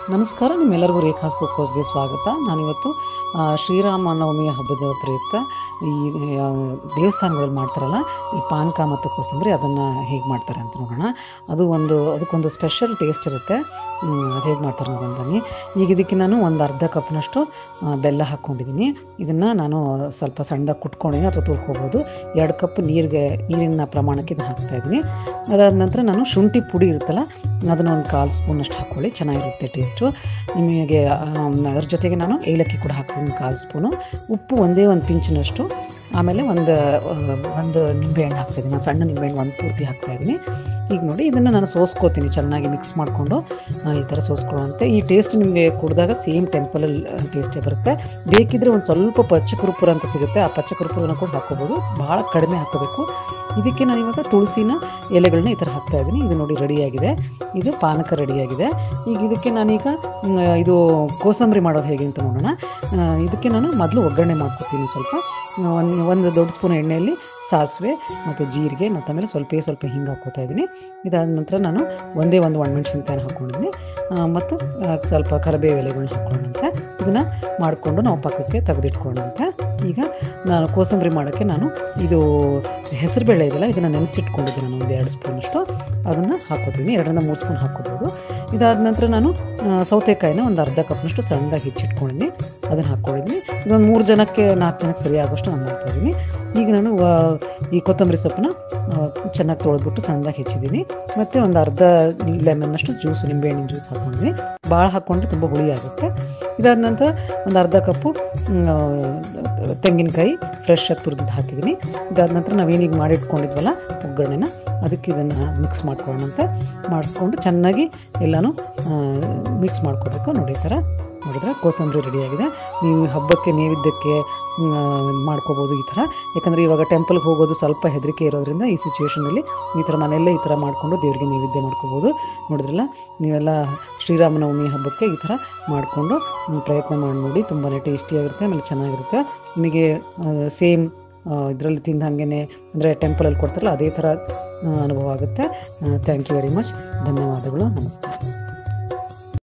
ನಮಸ್ಕಾರ ನಿಮ್ಮೆಲ್ಲರಿಗೂ ರೇಖಾಸ್ ಕುಕ್ಕೋಸ್ಗೆ ಸ್ವಾಗತ ನಾನಿವತ್ತು ಆ, ಶ್ರೀರಾಮ ನವಮಿಯ ಹಬ್ಬದ ಪ್ರಯುಕ್ತ ಈ ಆ, ದೇವಸ್ಥಾನಗಳಲ್ಲಿ ಮಾಡ್ತಾರಲ್ಲ ಈ ಪಾನಕ ಮತ್ತು ಕೋಸಂಬರಿ ಅದನ್ನು ಹೇಗೆ ಮಾಡ್ತಾರೆ ಅಂತ ನೋಡೋಣ ಅದು ಒಂದು ಅದಕ್ಕೊಂದು ಸ್ಪೆಷಲ್ ಟೇಸ್ಟ್ ಇರುತ್ತೆ ಹ್ಮ್, ಅದು ಹೇಗೆ ಮಾಡ್ತಾರೆ ನೋಡೋಣ ಬನ್ನಿ ಈಗ ಇದಕ್ಕೆ ನಾನು ಒಂದು ಅರ್ಧ ಕಪ್ನಷ್ಟು ಆ, ಬೆಲ್ಲ ಹಾಕ್ಕೊಂಡಿದ್ದೀನಿ ಇದನ್ನು ನಾನು ಸ್ವಲ್ಪ ಸಣ್ಣದಾಗಿ ಕುಟ್ಕೊಂಡಿದ್ದೀನಿ ಅಥವಾ ತುರ್ಕೋಬೋದು ಎರಡು ಕಪ್ ನೀರಿಗೆ ನೀರಿನ ಪ್ರಮಾಣಕ್ಕೆ ಇದನ್ನು ಹಾಕ್ತಾಯಿದ್ದೀನಿ ಅದಾದ ನಂತರ ನಾನು ಶುಂಠಿ ಪುಡಿ ಇರುತ್ತಲ್ಲ ಅದನ್ನು ಒಂದು ಕಾಲು ಸ್ಪೂನಷ್ಟು ಹಾಕ್ಕೊಳ್ಳಿ ಚೆನ್ನಾಗಿರುತ್ತೆ ಟೇಸ್ಟು ನಿಮಗೆ ಆಮ್, ಅದ್ರ ಜೊತೆಗೆ ನಾನು ಏಲಕ್ಕಿ ಕೂಡ ಹಾಕ್ತೀನಿ ಕಾಲು ಸ್ಪೂನು ಉಪ್ಪು ಒಂದೇ ಒಂದು ಪಿಂಚಿನಷ್ಟು ಆಮೇಲೆ ಒಂದು ಆ, ಒಂದು ನಿಂಬೆಹಣ್ಣು ಹಾಕ್ತಾಯಿದ್ದೀನಿ ನಾನು ಸಣ್ಣ ನಿಂಬೆಹಣ್ಣು ಒಂದು ಪೂರ್ತಿ ಹಾಕ್ತಾಯಿದ್ದೀನಿ ಈಗ ನೋಡಿ ಇದನ್ನು ನಾನು ಸೋಸ್ಕೋತೀನಿ ಚೆನ್ನಾಗಿ ಮಿಕ್ಸ್ ಮಾಡಿಕೊಂಡು ಈ ಥರ ಸೋಸ್ಕೊಳ್ಳುವಂತೆ ಈ ಟೇಸ್ಟ್ ನಿಮಗೆ ಕುಡಿದಾಗ ಸೇಮ್ ಟೆಂಪಲಲ್ಲಿ ಟೇಸ್ಟೇ ಬರುತ್ತೆ ಬೇಕಿದ್ರೆ ಒಂದು ಸ್ವಲ್ಪ ಪಚ್ಚ ಕುರುಪುರ ಅಂತ ಸಿಗುತ್ತೆ ಆ ಪಚ್ಚ ಕುರುಪುರನ ಕೂಡ ಹಾಕ್ಕೋಬೋದು ಭಾಳ ಕಡಿಮೆ ಹಾಕೋಬೇಕು ಇದಕ್ಕೆ ನಾನು ಇವಾಗ ತುಳಸಿನ ಎಲೆಗಳನ್ನ ಈ ಥರ ಹಾಕ್ತಾ ಇದ್ದೀನಿ ಇದು ನೋಡಿ ರೆಡಿಯಾಗಿದೆ ಇದು ಪಾನಕ ರೆಡಿಯಾಗಿದೆ ಈಗ ಇದಕ್ಕೆ ನಾನೀಗ ಮ್, ಇದು ಕೋಸಂಬರಿ ಮಾಡೋದು ಹೇಗೆ ಅಂತ ನೋಡೋಣ ಆ, ಇದಕ್ಕೆ ನಾನು ಮೊದಲು ಒಗ್ಗರಣೆ ಮಾಡ್ಕೊತೀನಿ ಸ್ವಲ್ಪ ಒಂದು ಒಂದು ದೊಡ್ಡ ಸ್ಪೂನ್ ಎಣ್ಣೆಯಲ್ಲಿ ಸಾಸಿವೆ ಮತ್ತು ಜೀರಿಗೆ ಮತ್ತು ಆಮೇಲೆ ಸ್ವಲ್ಪ ಸ್ವಲ್ಪ ಹಿಂಗೆ ಹಾಕ್ಕೋತಾ ಇದ್ದೀನಿ ಇದಾದ ನಂತರ ನಾನು ಒಂದೇ ಒಂದು ಒಣಮೆಣ್ಸಿನ್ಕಾಯಿನ ಹಾಕ್ಕೊಂಡಿದ್ದೀನಿ ಆ, ಮತ್ತು ಆ, ಸ್ವಲ್ಪ ಕರಿಬೇವು ಎಲೆಗಳನ್ನ ಹಾಕ್ಕೊಂಡಂತೆ ಇದನ್ನು ಮಾಡಿಕೊಂಡು ನಾವು ಪಕ್ಕಕ್ಕೆ ತೆಗೆದಿಟ್ಕೊಂಡಂತೆ ಈಗ ನಾನು ಕೋಸಂಬರಿ ಮಾಡೋಕ್ಕೆ ನಾನು ಇದು ಹೆಸರುಬೇಳೆ ಇದೆಯಲ್ಲ ಇದನ್ನು ನೆನೆಸಿಟ್ಕೊಂಡಿದ್ದೆ ನಾನು ಒಂದು ಎರಡು ಸ್ಪೂನಷ್ಟು ಅದನ್ನು ಹಾಕೋತೀನಿ ಎರಡರಿಂದ ಮೂರು ಸ್ಪೂನ್ ಹಾಕ್ಕೋಬೋದು ಇದಾದ ನಂತರ ನಾನು ಆ, ಸೌತೆಕಾಯಿನ ಒಂದು ಅರ್ಧ ಕಪ್ನಷ್ಟು ಸಣ್ಣದಾಗಿ ಹೆಚ್ಚಿಟ್ಕೊಂಡಿದ್ದೀನಿ ಅದನ್ನು ಹಾಕ್ಕೊಂಡಿದ್ದೀನಿ ಇದೊಂದು ಮೂರು ಜನಕ್ಕೆ ನಾಲ್ಕು ಜನಕ್ಕೆ ಸರಿ ಆಗೋಷ್ಟು ನಾನು ಮಾಡ್ತಾಯಿದ್ದೀನಿ ಈಗ ನಾನು ಆ, ಈ ಕೊತ್ತಂಬರಿ ಸೊಪ್ಪನ್ನ ಆ, ಚೆನ್ನಾಗಿ ತೊಳೆದ್ಬಿಟ್ಟು ಸಣ್ಣದಾಗಿ ಹೆಚ್ಚಿದ್ದೀನಿ ಮತ್ತು ಒಂದು ಅರ್ಧ ಲೆಮನ್ನಷ್ಟು ಜ್ಯೂಸ್ ನಿಂಬೆಹಣ್ಣಿನ ಜ್ಯೂಸ್ ಹಾಕ್ಕೊಂಡಿದ್ದೀನಿ ಭಾಳ ಹಾಕ್ಕೊಂಡ್ರೆ ತುಂಬ ಹುಳಿ ಆಗುತ್ತೆ ಇದಾದ ನಂತರ ಒಂದು ಅರ್ಧ ಕಪ್ಪು ಮ್, ಆ, ತೆಂಗಿನಕಾಯಿ ಫ್ರೆಶ್ ಆಗಿ ತುರಿದು ಹಾಕಿದ್ದೀನಿ ಇದಾದ ನಂತರ ನಾವೇನೀಗ ಮಾಡಿಟ್ಕೊಂಡಿದ್ವಲ್ಲ ಒಗ್ಗರಣೆನ ಅದಕ್ಕೆ ಇದನ್ನು ಮಿಕ್ಸ್ ಮಾಡ್ಕೊಳ್ಳೋಣಂತೆ ಮಾಡಿಸ್ಕೊಂಡು ಚೆನ್ನಾಗಿ ಎಲ್ಲನೂ ಮಿಕ್ಸ್ ಮಾಡ್ಕೋಬೇಕು ನೋಡಿ ಈ ಥರ ನೋಡಿದ್ರೆ ಕೋಸಂಬರಿ ರೆಡಿಯಾಗಿದೆ ನೀವು ಹಬ್ಬಕ್ಕೆ ನೈವೇದ್ಯಕ್ಕೆ ಮ್, ಮಾಡ್ಕೋಬೋದು ಈ ಥರ ಯಾಕಂದರೆ ಇವಾಗ ಟೆಂಪಲ್ಗೆ ಹೋಗೋದು ಸ್ವಲ್ಪ ಹೆದರಿಕೆ ಇರೋದ್ರಿಂದ ಈ ಸಿಚುವೇಷನಲ್ಲಿ ಈ ಥರ ಮನೆಯಲ್ಲೇ ಈ ಥರ ಮಾಡಿಕೊಂಡು ದೇವರಿಗೆ ನೈವೇದ್ಯ ಮಾಡ್ಕೋಬೋದು ನೋಡಿದ್ರಲ್ಲ ನೀವೆಲ್ಲ ಶ್ರೀರಾಮನವಮಿ ಹಬ್ಬಕ್ಕೆ ಈ ಥರ ಮಾಡಿಕೊಂಡು ಪ್ರಯತ್ನ ಮಾಡಿ ನೋಡಿ ತುಂಬಾ ಟೇಸ್ಟಿಯಾಗಿರುತ್ತೆ ಆಮೇಲೆ ಚೆನ್ನಾಗಿರುತ್ತೆ ನಿಮಗೆ ಸೇಮ್ ಇದರಲ್ಲಿ ತಿಂದ ಹಾಗೇ ಅಂದರೆ ಟೆಂಪಲಲ್ಲಿ ಕೊಡ್ತಾರಲ್ಲ ಅದೇ ಥರ ಆ, ಅನುಭವ ಆಗುತ್ತೆ ಥ್ಯಾಂಕ್ ಯು ವೆರಿ ಮಚ್ ಧನ್ಯವಾದಗಳು ನಮಸ್ಕಾರ